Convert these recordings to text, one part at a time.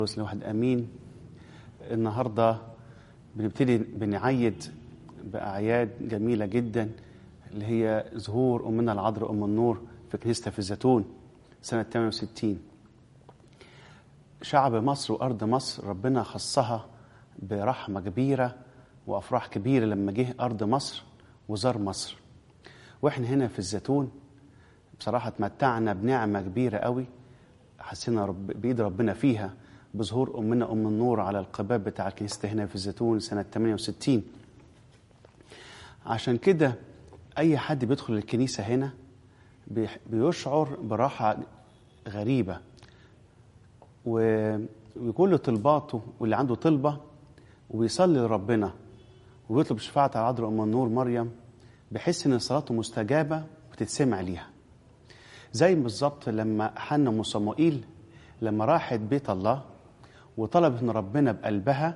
بس لواحد امين النهارده بنبتدي بنعيد باعياد جميله جدا اللي هي ظهور امنا العذراء ام النور في كنيسه في الزيتون سنه 68 شعب مصر وارض مصر ربنا خصها برحمه كبيره وافراح كبيره لما جه ارض مصر وزار مصر واحنا هنا في الزيتون بصراحه اتمتعنا بنعمه كبيره قوي حسينا رب بايد ربنا فيها بظهور امنا ام النور على القباب بتاع الكنيسه هنا في الزيتون سنه 68 عشان كده اي حد بيدخل الكنيسه هنا بيح- بيشعر براحه غريبه و- وكل طلباته واللي عنده طلبه وبيصلي لربنا وبيطلب شفاعة على عذراء أم النور مريم بحس إن صلاته مستجابة وتتسمع ليها زي بالظبط لما حنا أم صموئيل لما راحت بيت الله وطلبت من ربنا بقلبها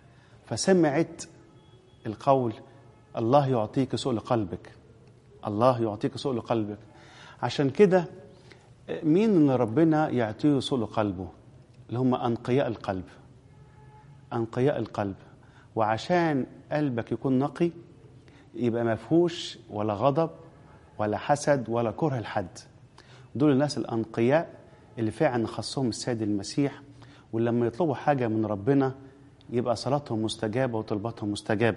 فسمعت القول الله يعطيك سؤل قلبك الله يعطيك سؤل قلبك عشان كده مين اللي ربنا يعطيه سؤل قلبه اللي هم أنقياء القلب أنقياء القلب وعشان قلبك يكون نقي يبقى ما فيهوش ولا غضب ولا حسد ولا كره لحد دول الناس الأنقياء اللي فعلا خصهم السيد المسيح ولما يطلبوا حاجة من ربنا يبقى صلاتهم مستجابة وطلباتهم مستجابة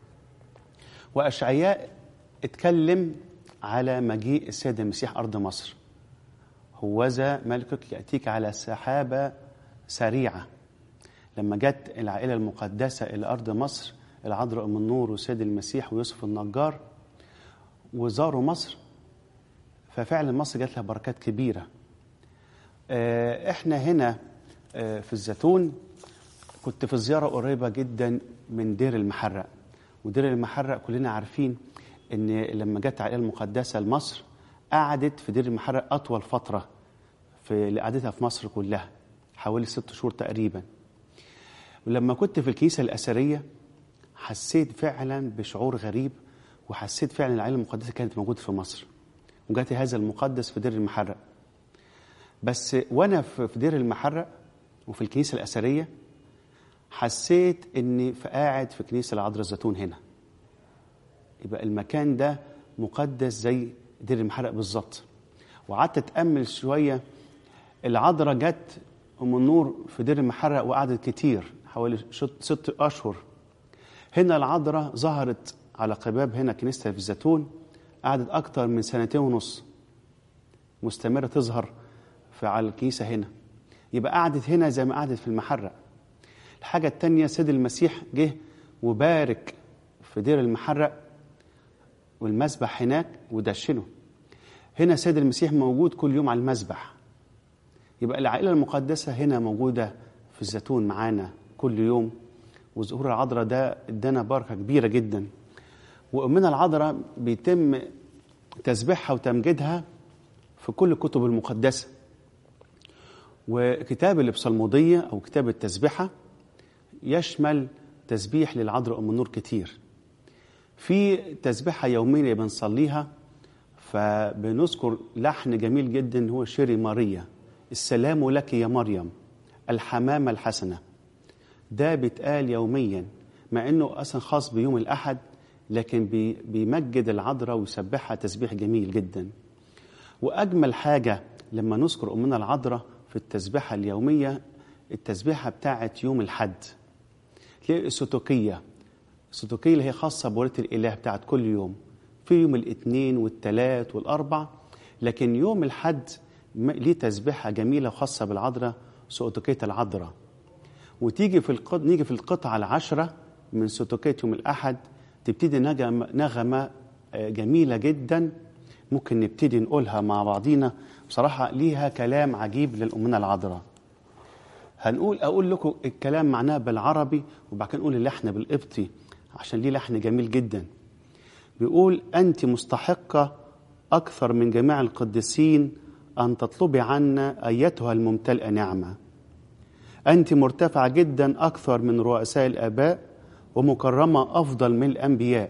وأشعياء اتكلم على مجيء السيد المسيح أرض مصر هوذا ملكك يأتيك على سحابة سريعة لما جت العائلة المقدسة إلى أرض مصر العذراء أم النور والسيد المسيح ويوسف النجار وزاروا مصر ففعلا مصر جات لها بركات كبيرة آه، احنا هنا آه، في الزيتون كنت في زيارة قريبة جدا من دير المحرق ودير المحرق كلنا عارفين ان لما جت العائلة المقدسة لمصر قعدت في دير المحرق أطول فترة في اللي قعدتها في مصر كلها حوالي ست شهور تقريبا ولما كنت في الكنيسة الأثرية حسيت فعلا بشعور غريب وحسيت فعلا العائلة المقدسة كانت موجودة في مصر وجات هذا المقدس في دير المحرق بس وانا في في دير المحرق وفي الكنيسة الأثرية حسيت اني في قاعد في كنيسة العذراء الزيتون هنا يبقى المكان ده مقدس زي دير المحرق بالظبط وقعدت اتامل شويه العذراء جت ام النور في دير المحرق وقعدت كتير حوالي شت- ست اشهر هنا العذراء ظهرت على قباب هنا كنيسة في الزيتون قعدت أكتر من سنتين ونص مستمرة تظهر في على الكنيسة هنا يبقى قعدت هنا زي ما قعدت في المحرق الحاجة التانية سيد المسيح جه وبارك في دير المحرق والمسبح هناك ودشنه هنا سيد المسيح موجود كل يوم على المسبح يبقى العائلة المقدسة هنا موجودة في الزيتون معانا كل يوم وظهور العذراء ده ادانا بركة كبيرة جدا وأمنا العذراء بيتم تسبيحها وتمجيدها في كل الكتب المقدسة وكتاب الإبصالمودية أو كتاب التسبيحة يشمل تسبيح للعذراء أم النور كتير في تسبيحة يومية بنصليها فبنذكر لحن جميل جدا هو شيري ماريا السلام لك يا مريم الحمامة الحسنة ده بيتقال يوميا مع انه اصلا خاص بيوم الاحد لكن بي- بيمجد العذراء ويسبحها تسبيح جميل جدا واجمل حاجه لما نذكر امنا العذراء في التسبيحه اليوميه التسبيحه بتاعت يوم الحد تلاقي السوتوكيه السوتوكيه اللي هي خاصه بولادة الاله بتاعت كل يوم في يوم الاثنين والثلاث والاربع لكن يوم الحد م- ليه تسبيحه جميله وخاصه بالعذراء سوتوكيه العذراء وتيجي في القط... نيجي في القطعة العشرة من سوتوكيت يوم الأحد تبتدي نغمة, نغمة آه، جميلة جدا ممكن نبتدي نقولها مع بعضينا بصراحة ليها كلام عجيب للأمنا العذراء هنقول أقول لكم الكلام معناه بالعربي وبعد كده نقول اللحن بالقبطي عشان ليه لحن جميل جدا بيقول أنت مستحقة أكثر من جميع القديسين أن تطلبي عنا أيتها الممتلئة نعمة أنت مرتفعة جدا أكثر من رؤساء الآباء ومكرمة أفضل من الأنبياء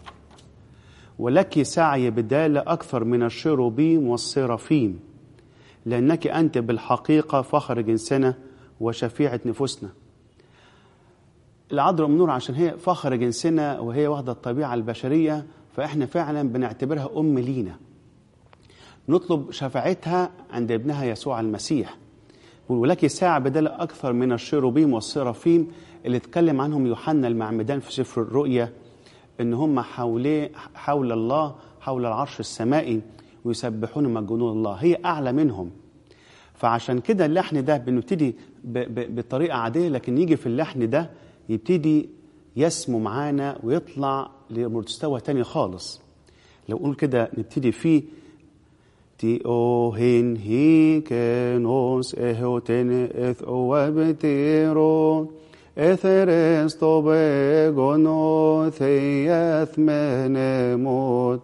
ولك سعي بدالة أكثر من الشروبيم والصرافيم لأنك أنت بالحقيقة فخر جنسنا وشفيعة نفوسنا العذراء أم نور عشان هي فخر جنسنا وهي واخدة الطبيعة البشرية فإحنا فعلا بنعتبرها أم لينا نطلب شفاعتها عند ابنها يسوع المسيح ولك ساعة بدل أكثر من الشيروبيم والسرافيم اللي اتكلم عنهم يوحنا المعمدان في سفر الرؤيا إن هم حولي حول الله حول العرش السمائي ويسبحون مجنون الله هي أعلى منهم فعشان كده اللحن ده بنبتدي ب- ب- بطريقة عادية لكن يجي في اللحن ده يبتدي يسمو معانا ويطلع لمستوى تاني خالص لو قول كده نبتدي فيه تي اوهن هيكنوس اهوتن اث وابتيرون اثرس طبيغونو ثيث منموت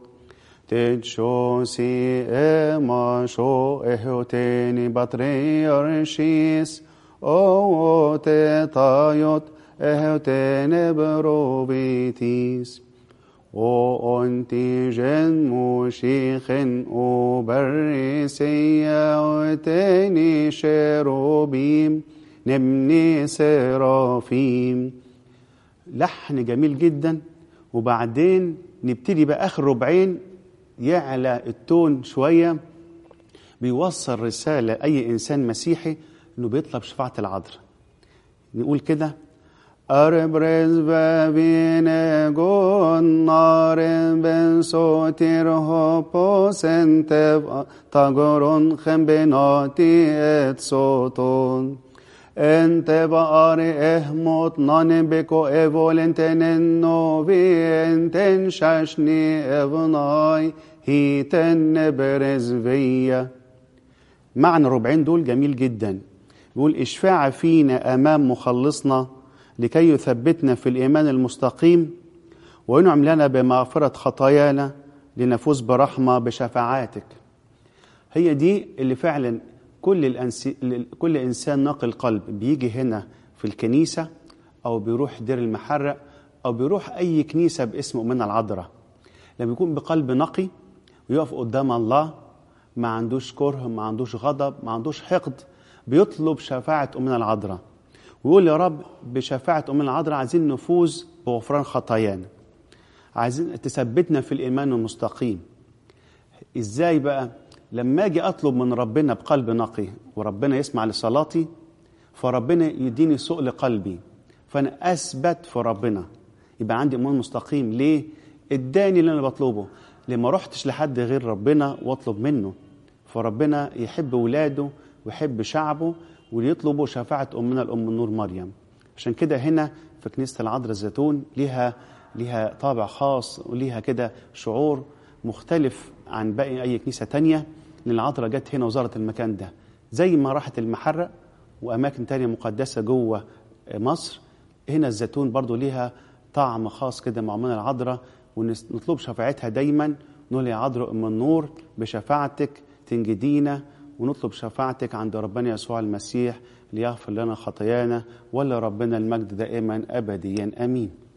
تجشوسي اماشو اهوتني بطريرشيس او تطايوت اهوتن بروبيتيس وأنتجن مشيخ وبرسية وتاني شروبيم نبني سرافيم لحن جميل جدا وبعدين نبتدي بقى آخر ربعين يعلى التون شوية بيوصل رسالة أي إنسان مسيحي إنه بيطلب شفاعة العذراء نقول كده أربرز بابين جون نار بن صوتير هوبوس انت تاغورون خنبناتي ات صوتون انت بقاري اهموت نان بكو ايفول انت ننو بي انت شاشني ابناي هيتن برز فيا معنى الربعين دول جميل جدا يقول اشفع فينا امام مخلصنا لكي يثبتنا في الايمان المستقيم وينعم لنا بمغفره خطايانا لنفوز برحمه بشفاعاتك هي دي اللي فعلا كل الأنس... كل انسان ناقي القلب بيجي هنا في الكنيسه او بيروح دير المحرق او بيروح اي كنيسه باسم امنا العذراء لما يكون بقلب نقي ويقف قدام الله ما عندوش كره ما عندوش غضب ما عندوش حقد بيطلب شفاعه امنا العذراء ويقول يا رب بشفاعه امنا العذراء عايزين نفوز بغفران خطايانا عايزين تثبتنا في الايمان المستقيم ازاي بقى لما اجي اطلب من ربنا بقلب نقي وربنا يسمع لصلاتي فربنا يديني سؤل قلبي فانا اثبت في ربنا يبقى عندي ايمان مستقيم ليه اداني اللي انا بطلبه لما رحتش لحد غير ربنا واطلب منه فربنا يحب ولاده ويحب شعبه ويطلبوا شفاعة أمنا الأم النور مريم عشان كده هنا في كنيسة العذراء الزيتون ليها ليها طابع خاص وليها كده شعور مختلف عن باقي أي كنيسة تانية لأن العذراء جت هنا وزارت المكان ده زي ما راحت المحرق وأماكن تانية مقدسة جوه مصر هنا الزيتون برضو ليها طعم خاص كده مع أمنا العذراء ونطلب شفاعتها دايما نقول يا عذراء أم النور بشفاعتك تنجدينا ونطلب شفاعتك عند ربنا يسوع المسيح ليغفر لنا خطايانا ولا ربنا المجد دائما أبديا أمين